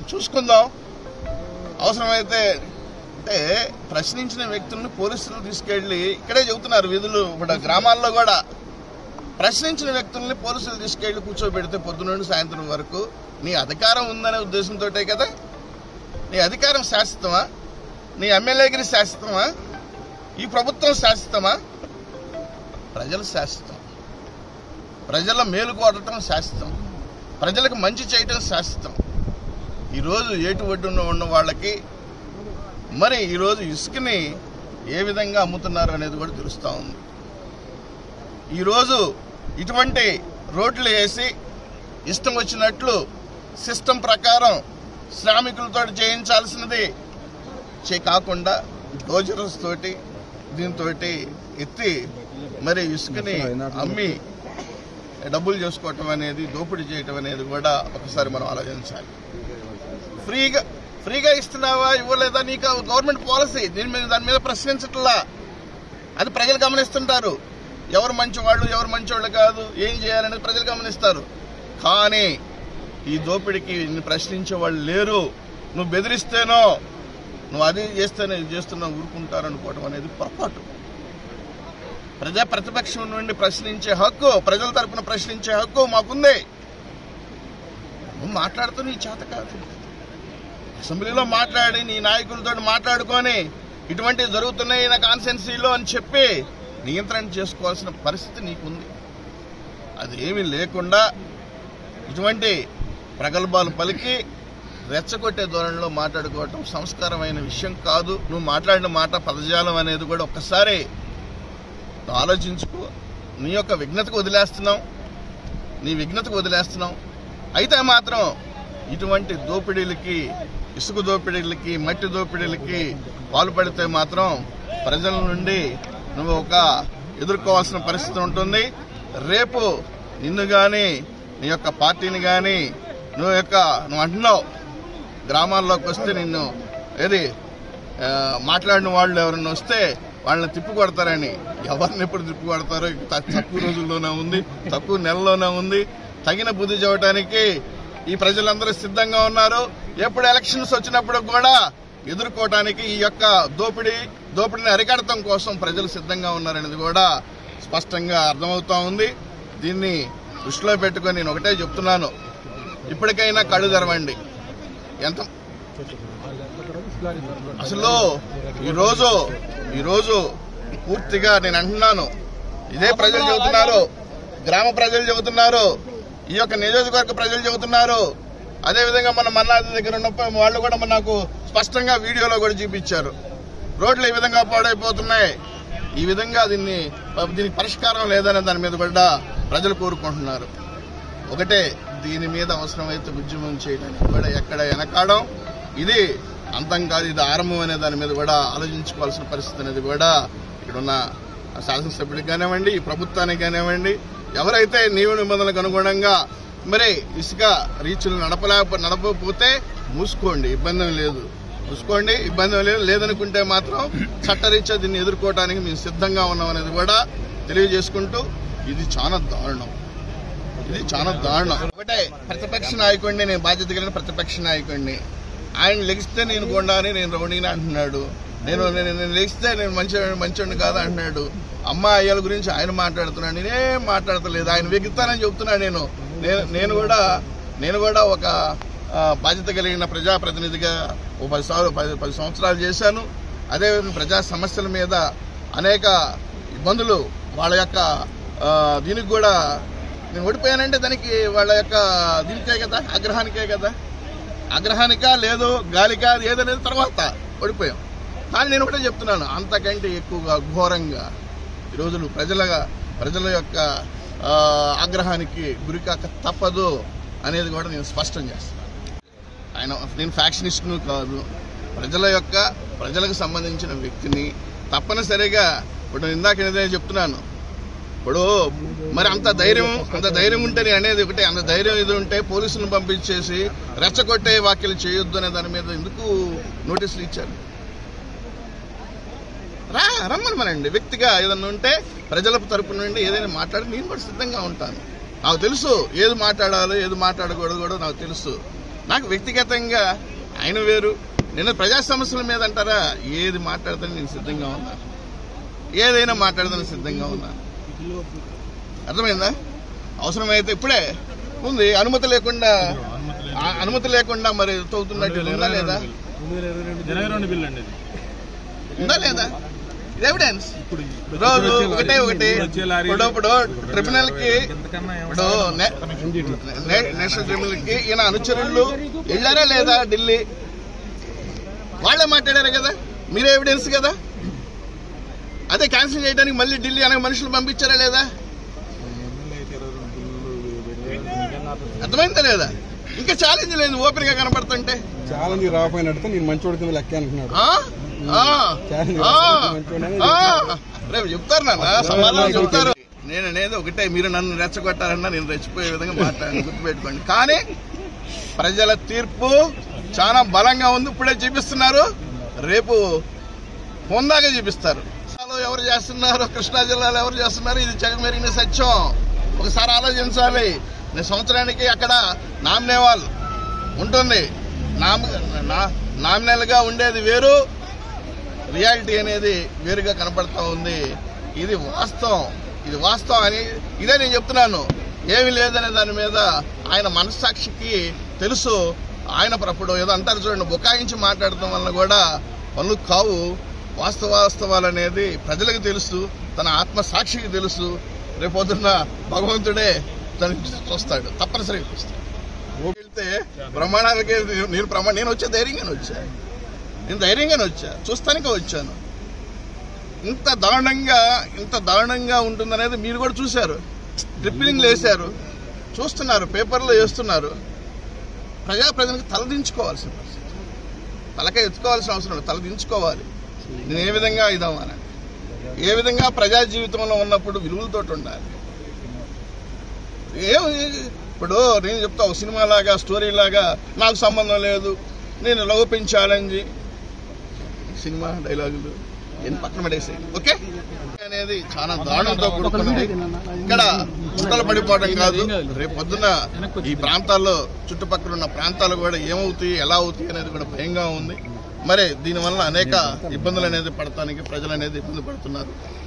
చూసుకుందాం అవసరమైతే అంటే ప్రశ్నించిన వ్యక్తులను పోలీసులు తీసుకెళ్లి ఇక్కడే చెబుతున్నారు విధులు ఇప్పుడు గ్రామాల్లో కూడా ప్రశ్నించిన వ్యక్తుల్ని పోలీసులు తీసుకెళ్లి కూర్చోబెడితే పొద్దునుండి సాయంత్రం వరకు నీ అధికారం ఉందనే ఉద్దేశంతో కదా నీ అధికారం శాశ్వతమా నీ ఎమ్మెల్యేగిరి శాశ్వతమా ఈ ప్రభుత్వం శాశ్వతమా ప్రజలు శాశ్వతం ప్రజల మేలు కోరటం శాశ్వతం ప్రజలకు మంచి చేయటం శాశ్వతం ఈరోజు ఏటు ఒడ్డున ఉన్న వాళ్ళకి మరి ఈరోజు ఇసుకని ఏ విధంగా అమ్ముతున్నారు అనేది కూడా తెలుస్తూ ఉంది ఈరోజు ఇటువంటి రోడ్లు వేసి ఇష్టం వచ్చినట్లు సిస్టమ్ ప్రకారం శ్రామికులతో చేయించాల్సినది చే కాకుండా డోజర్స్ తోటి దీంతో ఎత్తి మరి ఇసుకని అమ్మి డబ్బులు చేసుకోవటం అనేది దోపిడీ చేయటం అనేది కూడా ఒకసారి మనం ఆలోచించాలి ఫ్రీగా ఫ్రీగా ఇస్తున్నావా ఇవ్వలేదా నీకు గవర్నమెంట్ పాలసీ దీని మీద దాని మీద ప్రశ్నించట్లా అది ప్రజలు గమనిస్తుంటారు ఎవరు మంచివాళ్ళు ఎవరు మంచివాళ్ళు కాదు ఏం చేయాలనేది ప్రజలు గమనిస్తారు కానీ ఈ దోపిడీకి నిన్ను ప్రశ్నించే వాళ్ళు లేరు నువ్వు బెదిరిస్తేనో నువ్వు అది చేస్తేనే ఇది చేస్తున్నా ఊరుకుంటారనుకోవడం అనేది పొరపాటు ప్రజా ప్రతిపక్షం నుండి ప్రశ్నించే హక్కు ప్రజల తరపున ప్రశ్నించే హక్కు మాకుంది నువ్వు మాట్లాడుతూ నీ చేత కాదు అసెంబ్లీలో మాట్లాడి నీ నాయకులతో మాట్లాడుకొని ఇటువంటివి జరుగుతున్నాయి నా కాన్సెన్సీలో అని చెప్పి నియంత్రణ చేసుకోవాల్సిన పరిస్థితి నీకుంది అది ఏమీ లేకుండా ఇటువంటి ప్రగల్భాలు పలికి రెచ్చగొట్టే ధోరణిలో మాట్లాడుకోవటం సంస్కారమైన విషయం కాదు నువ్వు మాట్లాడిన మాట పదజాలం అనేది కూడా ఒక్కసారి నువ్వు ఆలోచించుకో నీ యొక్క విఘ్నతకు వదిలేస్తున్నావు నీ విఘ్నతకు వదిలేస్తున్నావు అయితే మాత్రం ఇటువంటి దోపిడీలకి ఇసుక దోపిడీలకి మట్టి దోపిడీలకి పాల్పడితే మాత్రం ప్రజల నుండి నువ్వు ఒక ఎదుర్కోవాల్సిన పరిస్థితి ఉంటుంది రేపు నిన్ను కానీ నీ యొక్క పార్టీని కానీ నువ్వు యొక్క నువ్వు అంటున్నావు గ్రామాల్లోకి వస్తే నిన్ను ఏది ఆ, మాట్లాడిన వాళ్ళు ఎవరైనా వస్తే వాళ్ళని తిప్పి కొడతారని ఎవరిని ఎప్పుడు తిప్పి కొడతారో ఇక త- తక్కువ రోజుల్లోనే ఉంది తక్కువ నెలలోనే ఉంది తగిన బుద్ధి చెప్పడానికి ఈ ప్రజలందరూ సిద్ధంగా ఉన్నారు ఎప్పుడు ఎలక్షన్స్ వచ్చినప్పుడు కూడా ఎదుర్కోవటానికి ఈ యొక్క దోపిడీ దోపిడీని అరికడటం కోసం ప్రజలు సిద్ధంగా ఉన్నారనేది కూడా స్పష్టంగా అర్థమవుతా ఉంది దీన్ని దృష్టిలో పెట్టుకొని నేను ఒకటే చెప్తున్నాను ఇప్పటికైనా కళ్ళు తెరవండి ఎంత అసలు ఈరోజు ఈరోజు పూర్తిగా నేను అంటున్నాను ఇదే ప్రజలు చెబుతున్నారు గ్రామ ప్రజలు చెబుతున్నారు ఈ యొక్క నియోజకవర్గ ప్రజలు చెబుతున్నారు అదే విధంగా మన మన్నాది దగ్గర ఉన్నప్పుడు వాళ్ళు కూడా మన నాకు స్పష్టంగా వీడియోలో కూడా చూపించారు రోడ్లు ఈ విధంగా పాడైపోతున్నాయి ఈ విధంగా దీన్ని దీనికి పరిష్కారం లేదనే దాని మీద కూడా ప్రజలు కోరుకుంటున్నారు ఒకటే దీని మీద అవసరమైతే ఉద్యమం చేయడానికి కూడా ఎక్కడ వెనకాడం ఇది అంతం కాదు ఇది ఆరంభం అనే దాని మీద కూడా ఆలోచించుకోవాల్సిన పరిస్థితి అనేది కూడా ఇక్కడున్న శాసనసభ్యుడికి కానివ్వండి ఈ ప్రభుత్వానికి కానివ్వండి ఎవరైతే నియమ నిబంధనలకు అనుగుణంగా మరి ఇసుక రీచులు నడపలేక నడపకపోతే మూసుకోండి ఇబ్బంది ఏం లేదు మూసుకోండి ఇబ్బంది ఏం లేదు లేదనుకుంటే మాత్రం చట్టరీత్యా దీన్ని ఎదుర్కోవడానికి మేము సిద్ధంగా ఉన్నాం అనేది కూడా తెలియజేసుకుంటూ ఇది చాలా దారుణం ఇది చాలా దారుణం ఒకటే ప్రతిపక్ష నాయకుడిని నేను బాధ్యత కలిగిన ప్రతిపక్ష నాయకుడిని ఆయన లెగిస్తే నేను కొండాని నేను రౌడీని అంటున్నాడు నేను నేను నేను లెగిస్తే నేను మంచి మంచోడిని కాదు అంటున్నాడు అమ్మ అయ్యల గురించి ఆయన మాట్లాడుతున్నాడు నేనేం మాట్లాడతలేదు ఆయన వెగుతానని చెప్తున్నాను నేను నేను నేను కూడా నేను కూడా ఒక ఆ, బాధ్యత కలిగిన ప్రజాప్రతినిధిగా ఓ పది సంవ- పది పది సంవత్సరాలు చేశాను అదేవిధంగా ప్రజా సమస్యల మీద అనేక ఇబ్బందులు వాళ్ళ యొక్క ఆ, దీనికి కూడా నేను ఓడిపోయానంటే దానికి వాళ్ళ యొక్క దీనికే కదా ఆగ్రహానికే కదా ఆగ్రహానికా లేదు గాలికా అది ఏదనేది తర్వాత ఓడిపోయాం కానీ నేను ఒకటే చెప్తున్నాను అంతకంటే ఎక్కువగా ఘోరంగా ఈ రోజులు ప్రజల ప్రజల యొక్క ఆ, ఆగ్రహానికి గురికాక తప్పదు అనేది కూడా నేను స్పష్టం చేస్తాను ఆయన నేను ఫ్యాక్షనిస్ట్ను కాదు ప్రజల యొక్క ప్రజలకు సంబంధించిన వ్యక్తిని తప్పనిసరిగా ఇప్పుడు ఇందాక ఏదైతే చెప్తున్నాను ఇప్పుడు మరి అంత ధైర్యం అంత ధైర్యం ఉంటే నేను అనేది ఒకటే అంత ధైర్యం ఇది ఉంటే పోలీసులను పంపించేసి రెచ్చగొట్టే వ్యాఖ్యలు చేయొద్దు అనే దాని మీద ఎందుకు నోటీసులు ఇచ్చారు రా రమ్మని మనండి వ్యక్తిగా ఏదన్నా ఉంటే ప్రజల తరపు నుండి ఏదైనా మాట్లాడి నేను కూడా సిద్ధంగా ఉంటాను నాకు తెలుసు ఏది మాట్లాడాలో ఏది మాట్లాడకూడదు కూడా నాకు తెలుసు నాకు వ్యక్తిగతంగా ఆయన వేరు నేను ప్రజా సమస్యల మీద అంటారా ఏది మాట్లాడతాను నేను సిద్ధంగా ఉన్నా ఏదైనా మాట్లాడదానికి సిద్ధంగా ఉన్నా అర్థమైందా అవసరమైతే ఇప్పుడే ఉంది అనుమతి లేకుండా ఆ అనుమతి లేకుండా మరి తవ్వుతున్నట్టు ఉందా లేదా ఇరవై రెండు బిల్లు అండి ఇది. ఉందా లేదా ఇది ఎవిడెన్స్ ఇప్పుడు ఇప్పుడు రోజు వచ్చే ఒకటే లారీ- ఒకటి ఇప్పుడు వచ్చే లారీ- ఇప్పుడు ఇప్పుడు ట్రిబ్యునల్ కి ఇంతకన్నా ఇప్పుడు నే- నే- నేషనల్ ట్రిబ్యునల్ కి ఈయన అనుచరులు వెళ్ళారా లేదా ఢిల్లీ వాళ్ళే మాట్లాడారు కదా మీరే ఎవిడెన్స్ కదా అదే క్యాన్సిల్ చేయడానికి మళ్ళీ ఢిల్లీ అనే మనుషులు పంపించారా లేదా అర్థమైందా లేదా ఇంకా ఛాలెంజ్ లేదు ఓపెన్ గా కనపడుతుంటే ఛాలెంజ్ రాకపోయినట్టు నేను మంచోడి కింద లెక్క అనుకున్నాడు ఆ? ఆ? ఛాలెంజ్ ఆ? మంచోడని ఆ? రేపు చెప్తారు నాన్న సమాధానం చెప్తారు నేను అనేది ఒకటే మీరు నన్ను రెచ్చగొట్టారన్నా నేను రెచ్చిపోయే విధంగా మాట్లాడాను గుర్తుపెట్టుకోండి కానీ ప్రజల తీర్పు చాలా బలంగా ఉంది ఇప్పుడే చూపిస్తున్నారు రేపు పొందాగా చూపిస్తారు జిల్లాలో ఎవరు చేస్తున్నారు కృష్ణా జిల్లాలో ఎవరు చేస్తున్నారు ఇది జగమెరిగిన సత్యం ఒకసారి ఆలోచించాలి నేను సంవత్సరానికి అక్కడ నామినేవాల్ ఉంటుంది నామ నా- నామినల్ గా ఉండేది వేరు రియాలిటీ అనేది వేరుగా కనపడతా ఉంది ఇది వాస్తవం ఇది వాస్తవం అని ఇదే నేను చెప్తున్నాను ఏమీ లేదనే దాని మీద ఆయన మనస్సాక్షికి తెలుసు ఆయన ఇప్పుడు ఏదో అంటారు చూడండి బుకాయించి మాట్లాడటం వల్ల కూడా పనులు కావు వాస్తవ వాస్తవాలు అనేది ప్రజలకు తెలుసు తన ఆత్మ సాక్షికి తెలుసు రేపొద్దున్న భగవంతుడే దాన్ని చూస్తాడు తప్పనిసరిగా చూస్తాడు వెళ్తే ప్రమాణాలకే నేను ప్రమాణ నేను వచ్చే ధైర్యంగానే వచ్చా నేను ధైర్యంగానే వచ్చా చూస్తానికే వచ్చాను ఇంత దారుణంగా ఇంత దారుణంగా ఉంటుందనేది మీరు కూడా చూశారు డ్రిప్లింగ్లు వేశారు చూస్తున్నారు పేపర్లో వేస్తున్నారు ప్రజా ప్రజలకు తలదించుకోవాల్సిన పరిస్థితి తలకే ఎత్తుకోవాల్సిన అవసరం లేదు తలదించుకోవాలి నేను ఏ విధంగా ఇదవ్వాలని ఏ విధంగా ప్రజా జీవితంలో ఉన్నప్పుడు విలువలతోటి ఉండాలి ఏం ఇప్పుడు నేను చెప్తా ఒక సినిమా లాగా స్టోరీ లాగా నాకు సంబంధం లేదు నేను లవ్ పెంచాలని సినిమా డైలాగులు ఎన్ని పక్కన పడేసాయి ఓకే అనేది చాలా దారుణంతో కూడుకున్నది ఇక్కడ గుట్టలు పడిపోవడం కాదు రేపు పొద్దున ఈ ప్రాంతాల్లో చుట్టుపక్కల ఉన్న ప్రాంతాలు కూడా ఏమవుతాయి ఎలా అవుతాయి అనేది కూడా భయంగా ఉంది మరి దీనివల్ల అనేక ఇబ్బందులు అనేది పడటానికి ప్రజలు అనేది ఇబ్బంది పడుతున్నారు